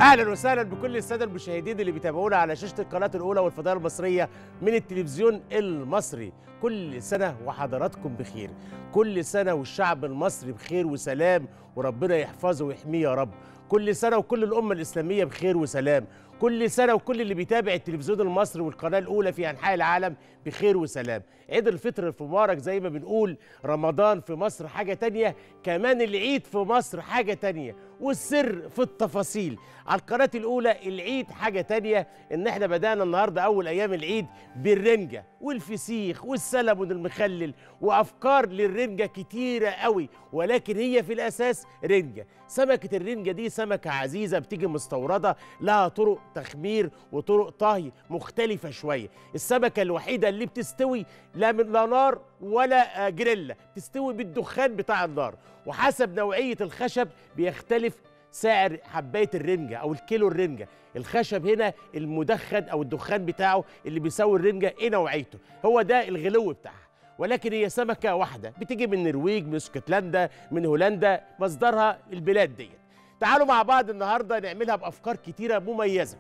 اهلا وسهلا بكل الساده المشاهدين اللي بيتابعونا على شاشه القناه الاولى والفضائيه المصريه من التلفزيون المصري كل سنه وحضراتكم بخير كل سنه والشعب المصري بخير وسلام وربنا يحفظه ويحميه يا رب كل سنه وكل الامه الاسلاميه بخير وسلام كل سنه وكل اللي بيتابع التلفزيون المصري والقناه الاولى في انحاء العالم بخير وسلام عيد الفطر المبارك زي ما بنقول رمضان في مصر حاجه تانية كمان العيد في مصر حاجه تانية والسر في التفاصيل على القناه الاولى العيد حاجه تانية ان احنا بدانا النهارده اول ايام العيد بالرنجه والفسيخ والسلمون المخلل وافكار للرنجه كتيره قوي ولكن هي في الاساس رنجه سمكه الرنجه دي سمكه عزيزه بتيجي مستورده لها طرق تخمير وطرق طهي مختلفه شويه السمكه الوحيده اللي بتستوي لا من لا نار ولا آه، جريلا بتستوي بالدخان بتاع النار وحسب نوعيه الخشب بيختلف سعر حبايه الرنجه او الكيلو الرنجه الخشب هنا المدخن او الدخان بتاعه اللي بيساوي الرنجه ايه نوعيته هو ده الغلو بتاعها ولكن هي سمكه واحده بتيجي من النرويج من اسكتلندا من هولندا مصدرها البلاد ديت تعالوا مع بعض النهارده نعملها بافكار كتيره مميزه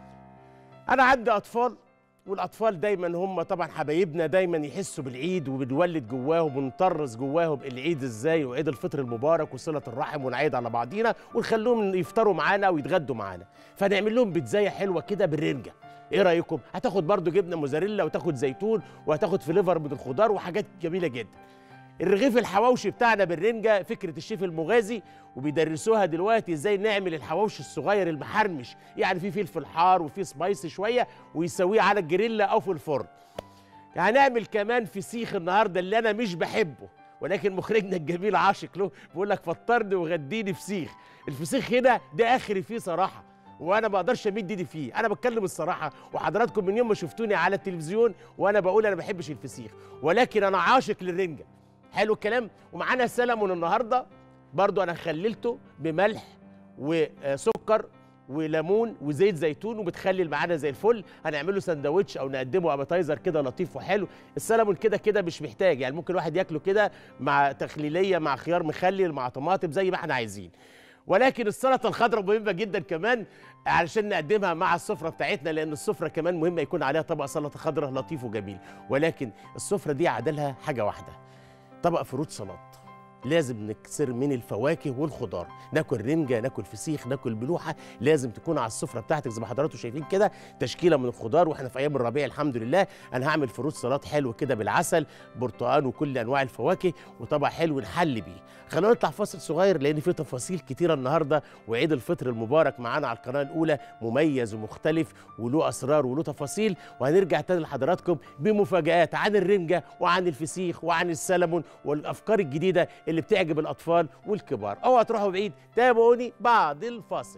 انا عندي اطفال والاطفال دايما هم طبعا حبايبنا دايما يحسوا بالعيد وبنولد جواهم ونطرز جواهم العيد ازاي وعيد الفطر المبارك وصله الرحم ونعيد على بعضينا ونخليهم يفطروا معانا ويتغدوا معانا فنعمل لهم بيتزايه حلوه كده بالرنجه ايه رايكم هتاخد برضو جبنه موزاريلا وتاخد زيتون وهتاخد فليفر من الخضار وحاجات جميله جدا الرغيف الحواوشي بتاعنا بالرنجة فكرة الشيف المغازي وبيدرسوها دلوقتي ازاي نعمل الحواوشي الصغير المحرمش يعني فيه فلفل حار وفيه سبايسي شوية ويسويه على الجريلا أو في الفرن هنعمل كمان فسيخ النهاردة اللي أنا مش بحبه ولكن مخرجنا الجميل عاشق له بيقول لك فطرني وغديني فسيخ الفسيخ هنا ده آخري فيه صراحة وانا ما اقدرش امد ايدي فيه انا بتكلم الصراحه وحضراتكم من يوم ما شفتوني على التلفزيون وانا بقول انا ما بحبش الفسيخ ولكن انا عاشق للرنجه حلو الكلام ومعانا سلمون النهارده برضو انا خللته بملح وسكر وليمون وزيت زيتون وبتخلل معانا زي الفل هنعمله سندوتش او نقدمه ابيتايزر كده لطيف وحلو السلمون كده كده مش محتاج يعني ممكن الواحد ياكله كده مع تخليليه مع خيار مخلل مع طماطم زي ما احنا عايزين ولكن السلطه الخضراء مهمه جدا كمان علشان نقدمها مع السفره بتاعتنا لان السفره كمان مهمه يكون عليها طبق سلطه خضراء لطيف وجميل ولكن السفره دي عدلها حاجه واحده طبق فروت سلطه لازم نكسر من الفواكه والخضار ناكل رنجه ناكل فسيخ ناكل ملوحه لازم تكون على السفره بتاعتك زي ما حضراتكم شايفين كده تشكيله من الخضار واحنا في ايام الربيع الحمد لله انا هعمل فروت سلطه حلو كده بالعسل برتقان وكل انواع الفواكه وطبق حلو نحل بيه خلونا نطلع فاصل صغير لان في تفاصيل كتيره النهارده وعيد الفطر المبارك معانا على القناه الاولى مميز ومختلف وله اسرار وله تفاصيل وهنرجع تاني لحضراتكم بمفاجات عن الرنجه وعن الفسيخ وعن السلمون والافكار الجديده اللي بتعجب الاطفال والكبار اوعى تروحوا بعيد تابعوني بعد الفاصل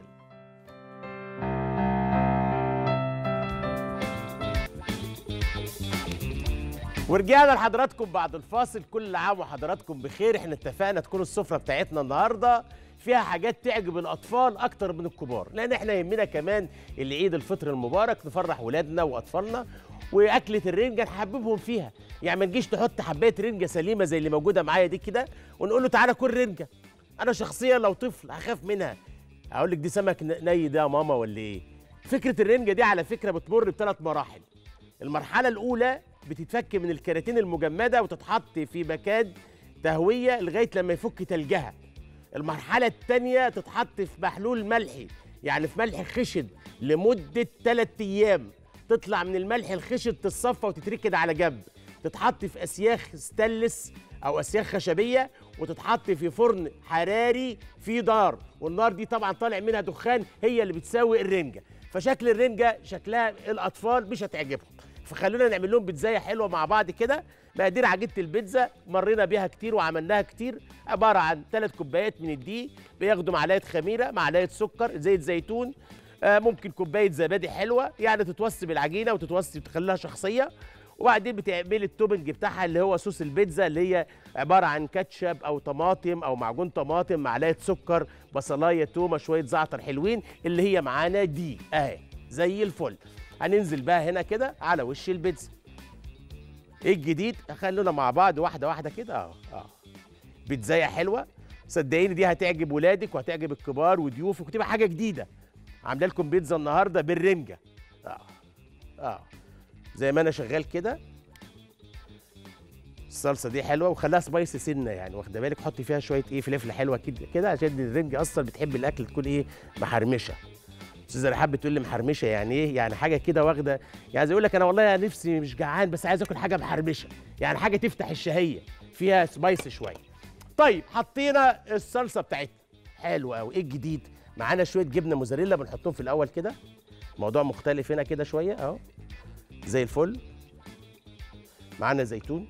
ورجعنا لحضراتكم بعد الفاصل كل عام وحضراتكم بخير احنا اتفقنا تكون السفره بتاعتنا النهارده فيها حاجات تعجب الاطفال اكتر من الكبار لان احنا يهمنا كمان العيد الفطر المبارك نفرح ولادنا واطفالنا واكله الرنجه نحببهم فيها يعني ما نجيش نحط حبايه رنجه سليمه زي اللي موجوده معايا دي كده ونقول له تعالى كل رنجه انا شخصيا لو طفل هخاف منها اقول لك دي سمك ني ده يا ماما ولا ايه فكره الرنجه دي على فكره بتمر بثلاث مراحل المرحله الاولى بتتفك من الكراتين المجمده وتتحط في مكان تهويه لغايه لما يفك تلجها المرحله الثانيه تتحط في محلول ملحي يعني في ملح خشن لمده 3 ايام تطلع من الملح الخشن تتصفى وتتركد على جنب تتحط في اسياخ ستانلس او اسياخ خشبيه وتتحط في فرن حراري في نار والنار دي طبعا طالع منها دخان هي اللي بتساوي الرنجه فشكل الرنجه شكلها الاطفال مش هتعجبهم فخلونا نعمل لهم بيتزايه حلوه مع بعض كده مقادير عجينه البيتزا مرينا بيها كتير وعملناها كتير عباره عن ثلاث كوبايات من الدقيق بياخدوا معلقه خميره معلقه سكر زيت زيتون آه ممكن كوبايه زبادي حلوه يعني تتوصي بالعجينه وتتوصي وتخليها شخصيه وبعدين بتعملي التوبنج بتاعها اللي هو صوص البيتزا اللي هي عباره عن كاتشب او طماطم او معجون طماطم معلقه سكر بصلايه تومه شويه زعتر حلوين اللي هي معانا دي اهي زي الفل هننزل بقى هنا كده على وش البيتزا ايه الجديد خلونا مع بعض واحده واحده كده اه اه بيتزايه حلوه صدقيني دي هتعجب ولادك وهتعجب الكبار وضيوفك وتبقى حاجه جديده عامله لكم بيتزا النهارده بالرنجه اه اه زي ما انا شغال كده الصلصه دي حلوه وخليها سبايسي سنه يعني واخده بالك حطي فيها شويه ايه فلفل حلوه كده كده عشان الرنجه اصلا بتحب الاكل تكون ايه محرمشه استاذه رحاب بتقول لي محرمشه يعني ايه يعني حاجه كده واخده يعني عايز اقول لك انا والله نفسي مش جعان بس عايز اكل حاجه محرمشه يعني حاجه تفتح الشهيه فيها سبايسي شويه طيب حطينا الصلصه بتاعتنا حلو قوي ايه الجديد معانا شويه جبنه موزاريلا بنحطهم في الاول كده موضوع مختلف هنا كده شويه اهو زي الفل معانا زيتون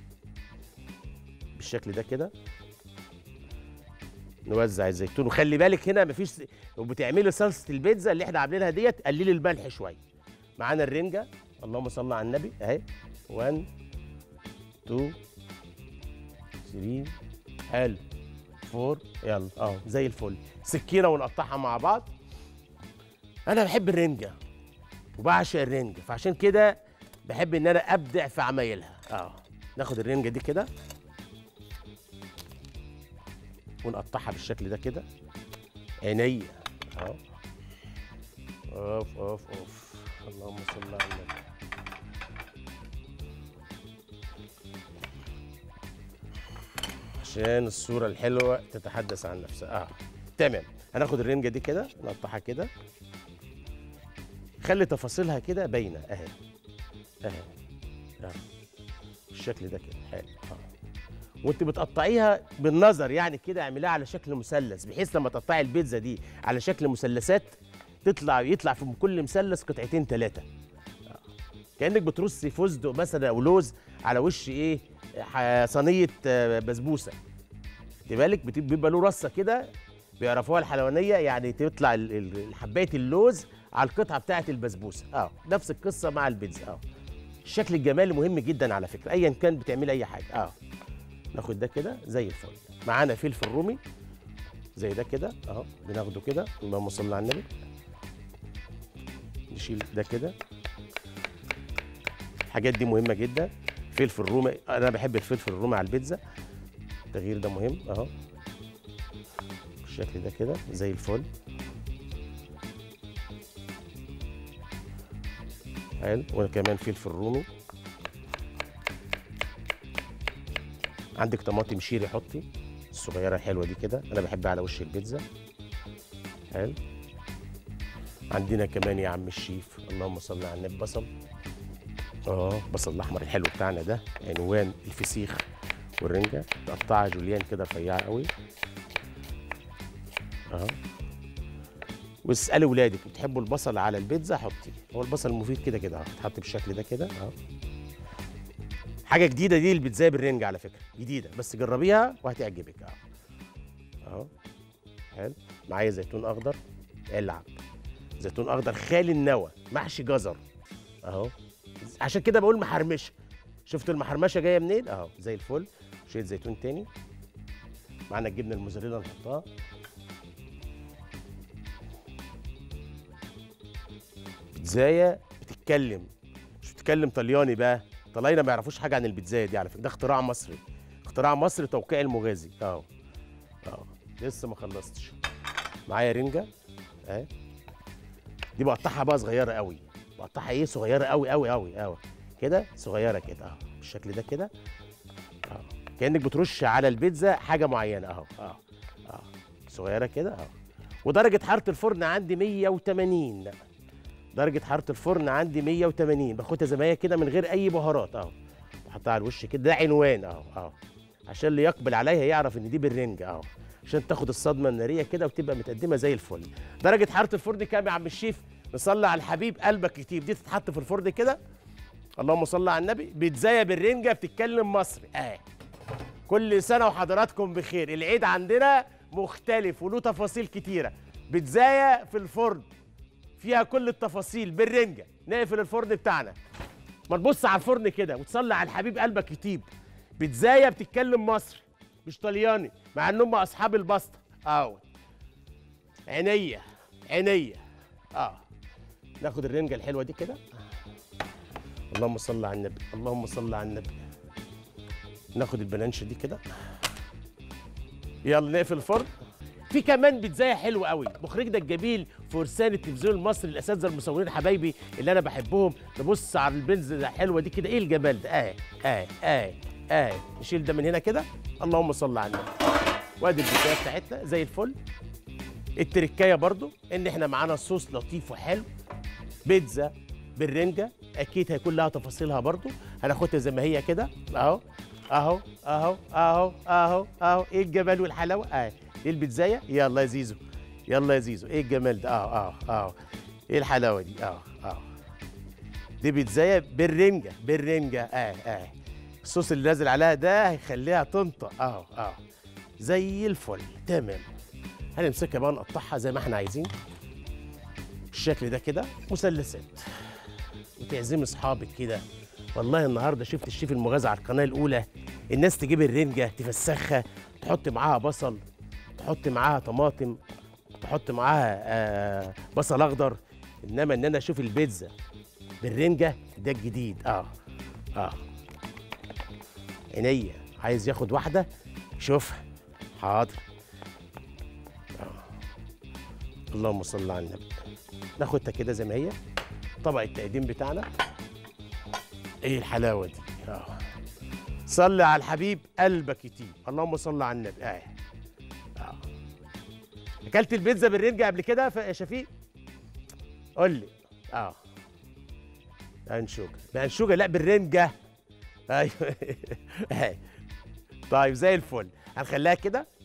بالشكل ده كده نوزع الزيتون وخلي بالك هنا مفيش س- وبتعملي صلصه البيتزا اللي احنا عاملينها ديت قللي الملح شويه معانا الرنجه اللهم صل على النبي اهي 1 2 3 حلو 4 يلا اه زي الفل سكينه ونقطعها مع بعض انا بحب الرنجه وبعشق الرنجه فعشان كده بحب ان انا ابدع في عمايلها اه ناخد الرنجه دي كده ونقطعها بالشكل ده كده عينيا اهو اوف اوف اوف اللهم صل على النبي عشان الصورة الحلوة تتحدث عن نفسها اه تمام هناخد الرنجة دي كده نقطعها كده خلي تفاصيلها كده باينة اهي اهي آه. بالشكل ده كده حلو اه وانت بتقطعيها بالنظر يعني كده اعمليها على شكل مثلث بحيث لما تقطعي البيتزا دي على شكل مثلثات تطلع يطلع في كل مثلث قطعتين ثلاثه كانك بترصي فستق مثلا او لوز على وش ايه ح- صينيه آه، بسبوسه خدي بالك بت- بيبقى له رصه كده بيعرفوها الحلوانيه يعني تطلع ال- ال- حبايه اللوز على القطعه بتاعه البسبوسه اه نفس القصه مع البيتزا اه الشكل الجمالي مهم جدا على فكره ايا كان بتعملي اي حاجه اه ناخد ده كده زي الفل معانا فلفل رومي زي ده كده اهو بناخده كده اللهم صل على النبي نشيل ده كده الحاجات دي مهمه جدا فلفل رومي انا بحب الفلفل الرومي على البيتزا التغيير ده مهم اهو بالشكل ده كده زي الفل حلو وكمان فلفل رومي عندك طماطم شيري حطي الصغيره الحلوه دي كده انا بحبها على وش البيتزا حلو عندنا كمان يا عم الشيف اللهم صل على النبي بصل اه بصل الاحمر الحلو بتاعنا ده عنوان الفسيخ والرنجه تقطعها جوليان كده رفيعه قوي اهو واسالي ولادك بتحبوا البصل على البيتزا حطي هو البصل مفيد كده كده اهو يتحط بالشكل ده كده اهو حاجه جديده دي البيتزا بالرنجة على فكره جديده بس جربيها وهتعجبك اهو اهو حلو معايا زيتون اخضر العب زيتون اخضر خالي النوى محشي جزر اهو عشان كده بقول محرمشه شفتوا المحرمشه جايه منين اهو زي الفل شويه زيتون تاني معانا الجبنه الموزاريلا نحطها بيتزايه بتتكلم مش بتتكلم طلياني بقى طلاينه ما يعرفوش حاجه عن البيتزايه دي على فكره ده اختراع مصري اختراع مصري توقيع المغازي اهو اهو لسه ما خلصتش معايا رنجه اهي دي بقطعها بقى صغيره قوي بقطعها ايه صغيره قوي قوي قوي قوي كده صغيره كده اهو بالشكل ده كده اهو كانك بترش على البيتزا حاجه معينه اهو اهو اهو صغيره كده اهو ودرجه حراره الفرن عندي 180 درجه حراره الفرن عندي 180 باخدها زي ما هي كده من غير اي بهارات اهو بحطها على الوش كده ده عنوان اهو اهو عشان اللي يقبل عليها يعرف ان دي بالرنجة اهو عشان تاخد الصدمه الناريه كده وتبقى متقدمه زي الفل درجه حراره الفرن كام يا عم الشيف نصلي على الحبيب قلبك كتير دي تتحط في الفرن كده اللهم صل على النبي بيتزايه بالرنجة بتتكلم مصري اه كل سنه وحضراتكم بخير العيد عندنا مختلف وله تفاصيل كتيره بيتزايه في الفرن فيها كل التفاصيل بالرنجة نقفل الفرن بتاعنا ما تبص على الفرن كده وتصلي على الحبيب قلبك يطيب بيتزايه بتتكلم مصري مش طلياني مع ان هم اصحاب البسطه اهو عينيا عينيا اه ناخد الرنجه الحلوه دي كده اللهم صل على النبي اللهم صل على النبي ناخد البلانشه دي كده يلا نقفل الفرن في كمان بيتزاية حلوة قوي مخرجنا الجميل فرسان التلفزيون المصري الاساتذه المصورين حبايبي اللي انا بحبهم نبص على البنز الحلوه دي كده ايه الجمال ده اه اه اه اه نشيل ده من هنا كده اللهم صل على النبي وادي البيتزاية بتاعتنا زي الفل التركايه برضو ان احنا معانا صوص لطيف وحلو بيتزا بالرنجة اكيد هيكون لها تفاصيلها برضو هناخدها زي ما هي كده اهو اهو اهو اهو اهو اهو ايه الجمال والحلاوه اهي ايه البيتزايه يلا يا زيزو يلا يا زيزو ايه الجمال ده اهو اهو اهو ايه الحلاوه دي اهو اهو دي بيتزايه بالرنجة بالرنجة اه اه الصوص اللي نازل عليها ده هيخليها تنطق اهو اهو زي الفل تمام هنمسكها بقى نقطعها زي ما احنا عايزين الشكل ده كده مثلثات وتعزمي اصحابك كده والله النهارده شفت الشيف المغازي على القناه الاولى الناس تجيب الرنجه تفسخها تحط معاها بصل تحط معاها طماطم تحط معاها آه بصل اخضر انما ان انا اشوف البيتزا بالرنجه ده الجديد اه اه عينيا عايز ياخد واحده شوفها حاضر اللهم صل على النبي ناخدها كده زي ما هي طبق التقديم بتاعنا ايه الحلاوه دي اه صلي على الحبيب قلبك يطيب اللهم صل على النبي اه اه اكلت البيتزا بالرنجة قبل كده ف- يا شفيق قول لي اه بانشوجه بانشوجه لا بالرنجة ايوه أهي. طيب زي الفل هنخليها كده